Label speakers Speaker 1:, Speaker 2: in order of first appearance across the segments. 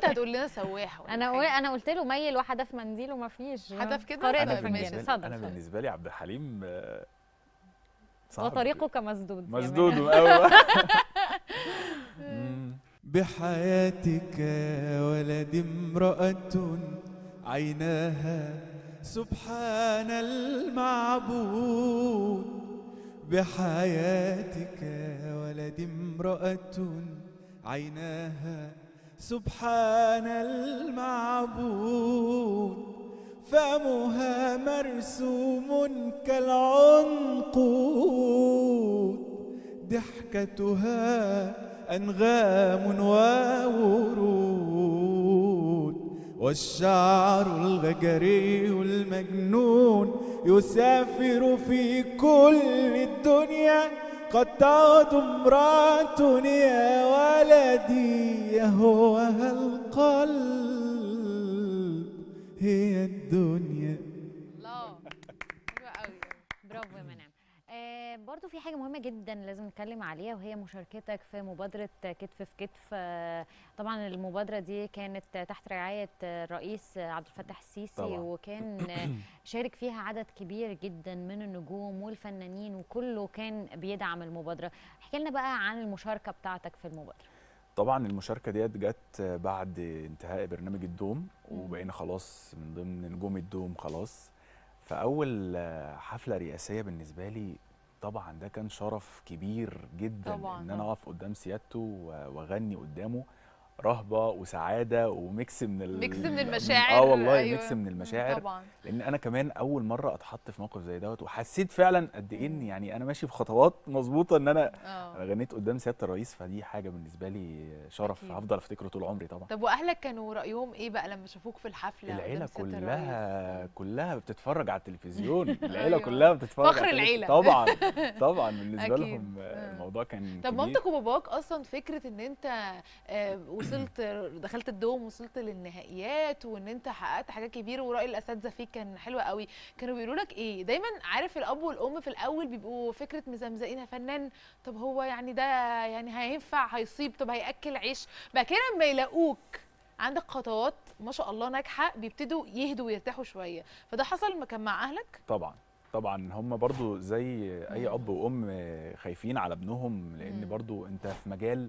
Speaker 1: هتقول لنا سواح ولا
Speaker 2: انا
Speaker 1: حاجة.
Speaker 2: قول انا قلت له ميل وحدف منديل وما فيش
Speaker 1: حدف كده؟
Speaker 2: قارئة
Speaker 1: أنا
Speaker 2: الفنجان
Speaker 1: بالنسبة-
Speaker 2: اتفضل
Speaker 3: انا
Speaker 2: اتفضل.
Speaker 3: بالنسبه لي عبد الحليم آه، صعب.
Speaker 2: وطريقك مسدود يا
Speaker 3: مسدود
Speaker 2: منى.
Speaker 3: قوي مم.
Speaker 4: بحياتك يا ولدي امرأة عيناها سبحان المعبود بحياتك يا ولدي امرأة عيناها سبحان المعبود فمها مرسوم كالعنقود ضحكتها أنغام وورود والشعر الغجري المجنون يسافر في كل الدنيا قد تعود امرأة يا ولدي يهوها القلب هي الدنيا
Speaker 1: الله حلوة قوي
Speaker 2: برافو يا منعم آه برضو في حاجة مهمة جدا لازم نتكلم عليها وهي مشاركتك في مبادرة كتف في كتف آه طبعا المبادرة دي كانت تحت رعاية الرئيس عبد الفتاح السيسي
Speaker 3: طبعاً.
Speaker 2: وكان آه، شارك فيها عدد كبير جدا من النجوم والفنانين وكله كان بيدعم المبادرة احكي لنا بقى عن المشاركة بتاعتك في المبادرة
Speaker 3: طبعا المشاركه ديت جت بعد انتهاء برنامج الدوم وبقينا خلاص من ضمن نجوم الدوم خلاص فاول آه، حفله رئاسيه بالنسبه لي طبعا ده كان شرف كبير جدا
Speaker 1: طبعاً،
Speaker 3: ان انا
Speaker 1: طبعاً.
Speaker 3: اقف قدام سيادته و- واغني قدامه رهبه وسعاده وميكس من ال...
Speaker 1: ميكس من المشاعر
Speaker 3: اه والله
Speaker 1: أيوة.
Speaker 3: ميكس من المشاعر
Speaker 1: طبعا
Speaker 3: لان انا كمان اول مره اتحط في موقف زي دوت وحسيت فعلا قد ايه ان يعني انا ماشي في خطوات مظبوطه ان انا
Speaker 1: اه
Speaker 3: انا غنيت قدام سياده الرئيس فدي حاجه بالنسبه لي شرف
Speaker 1: أكيد.
Speaker 3: هفضل افتكره طول عمري طبعا
Speaker 1: طب واهلك كانوا رايهم ايه بقى لما شافوك في الحفله قدام
Speaker 3: العيله
Speaker 1: سيادة
Speaker 3: كلها
Speaker 1: الرئيس؟
Speaker 3: كلها بتتفرج على التلفزيون العيله
Speaker 1: أيوة.
Speaker 3: كلها بتتفرج
Speaker 1: فخر
Speaker 3: على التلفزيون.
Speaker 1: العيلة.
Speaker 3: طبعا طبعا بالنسبه
Speaker 1: أكيد.
Speaker 3: لهم
Speaker 1: آه.
Speaker 3: آه، الموضوع كان
Speaker 1: طب
Speaker 3: كبير.
Speaker 1: مامتك وباباك اصلا فكره ان انت آه، وصلت دخلت الدوم وصلت للنهائيات وان انت حققت حاجات كبيره وراي الاساتذه فيك كان حلو قوي كانوا بيقولوا لك ايه دايما عارف الاب والام في الاول بيبقوا فكره مزمزقين فنان طب هو يعني ده يعني هينفع هيصيب طب هياكل عيش بعد كده لما يلاقوك عندك خطوات ما شاء الله ناجحه بيبتدوا يهدوا ويرتاحوا شويه فده حصل ما كان مع اهلك
Speaker 3: طبعا طبعا هم برضو زي اي
Speaker 1: مم.
Speaker 3: اب وام خايفين على ابنهم لان
Speaker 1: مم.
Speaker 3: برضو انت في مجال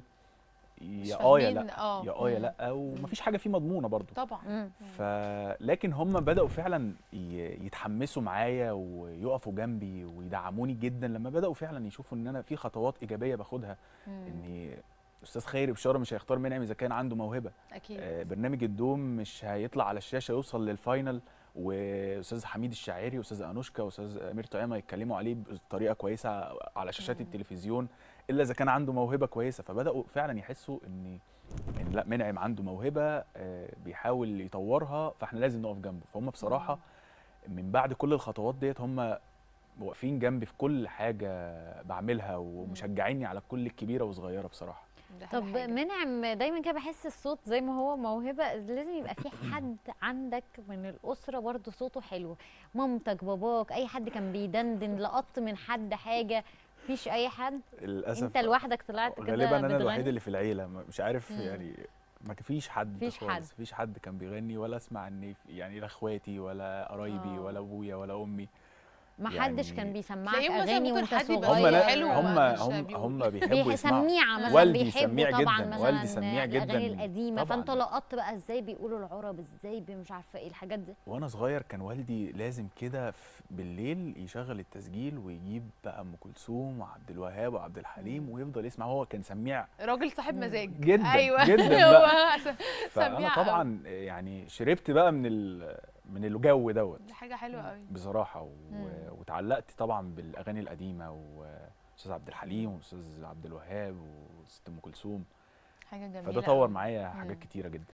Speaker 1: مش
Speaker 3: يا اه يا
Speaker 1: فاهمين،
Speaker 3: لا
Speaker 1: اه
Speaker 3: يا اه يا
Speaker 1: مم.
Speaker 3: لا ومفيش حاجه فيه مضمونه برضو
Speaker 1: طبعا
Speaker 2: مم.
Speaker 3: ف لكن هم بداوا فعلا ي- يتحمسوا معايا ويقفوا جنبي ويدعموني جدا لما بداوا فعلا يشوفوا ان انا في خطوات ايجابيه باخدها
Speaker 1: مم.
Speaker 3: ان استاذ خيري بشاره مش هيختار منعم اذا كان عنده موهبه
Speaker 1: اكيد
Speaker 3: آه، برنامج الدوم مش هيطلع على الشاشه يوصل للفاينل واستاذ حميد الشاعري واستاذ انوشكا واستاذ امير طعيمه يتكلموا عليه بطريقه كويسه على شاشات
Speaker 1: مم.
Speaker 3: التلفزيون الا اذا كان عنده موهبه كويسه فبداوا فعلا يحسوا ان ان لا منعم عنده موهبه آه، بيحاول يطورها فاحنا لازم نقف جنبه فهم بصراحه من بعد كل الخطوات ديت هم واقفين جنبي في كل حاجه بعملها ومشجعيني على كل الكبيره وصغيره بصراحه
Speaker 1: ده أحلى
Speaker 2: طب
Speaker 1: حاجة.
Speaker 2: منعم دايما كده بحس الصوت زي ما هو موهبه لازم يبقى في حد عندك من الاسره برضو صوته حلو مامتك باباك اي حد كان بيدندن لقط من حد حاجه مفيش اي حد
Speaker 3: للاسف
Speaker 2: انت لوحدك طلعت كده
Speaker 3: غالبا انا
Speaker 2: بتغني؟
Speaker 3: الوحيد اللي في العيله ما- مش عارف
Speaker 1: مم.
Speaker 3: يعني ما فيش حد
Speaker 2: مفيش حد.
Speaker 3: خالص مفيش حد كان بيغني ولا اسمع ان في- يعني لا اخواتي ولا قرايبي
Speaker 1: آه.
Speaker 3: ولا ابويا ولا امي
Speaker 2: ما
Speaker 3: يعني
Speaker 2: حدش كان بيسمعك
Speaker 1: تلاقيهم مثلا
Speaker 2: اغاني
Speaker 1: ممكن
Speaker 2: وانت
Speaker 1: حد يبقى
Speaker 2: صغير
Speaker 3: هم لا
Speaker 1: حلو
Speaker 3: هم
Speaker 1: مش
Speaker 3: هم
Speaker 1: بيقول.
Speaker 3: هم بيحبوا يسمعوا
Speaker 2: سميعه مثلا
Speaker 3: والدي
Speaker 2: بيحبوا
Speaker 3: سميع
Speaker 2: طبعا
Speaker 3: جدا،
Speaker 2: مثلا
Speaker 3: والدي سميع
Speaker 2: الاغاني
Speaker 3: جدا.
Speaker 2: القديمه
Speaker 3: طبعاً.
Speaker 2: فانت لقطت بقى ازاي بيقولوا العرب ازاي بي- مش عارفه ايه الحاجات دي
Speaker 3: وانا صغير كان والدي لازم كده في- بالليل يشغل التسجيل ويجيب بقى ام كلثوم وعبد الوهاب وعبد الحليم ويفضل يسمع هو كان سميع
Speaker 1: راجل صاحب مزاج
Speaker 3: جدا
Speaker 1: ايوه
Speaker 3: جدا
Speaker 1: هو
Speaker 3: بقى
Speaker 1: سميع
Speaker 3: فانا
Speaker 1: أوي.
Speaker 3: طبعا يعني شربت بقى من ال من الجو دوت
Speaker 1: دي حاجه حلوه قوي
Speaker 3: بصراحه و...
Speaker 1: مم.
Speaker 3: وتعلقت طبعا بالاغاني القديمه واستاذ عبد الحليم واستاذ عبد الوهاب وست ام كلثوم
Speaker 1: حاجه جميله
Speaker 3: فده طور
Speaker 1: أوي.
Speaker 3: معايا حاجات
Speaker 1: مم.
Speaker 3: كتيره جدا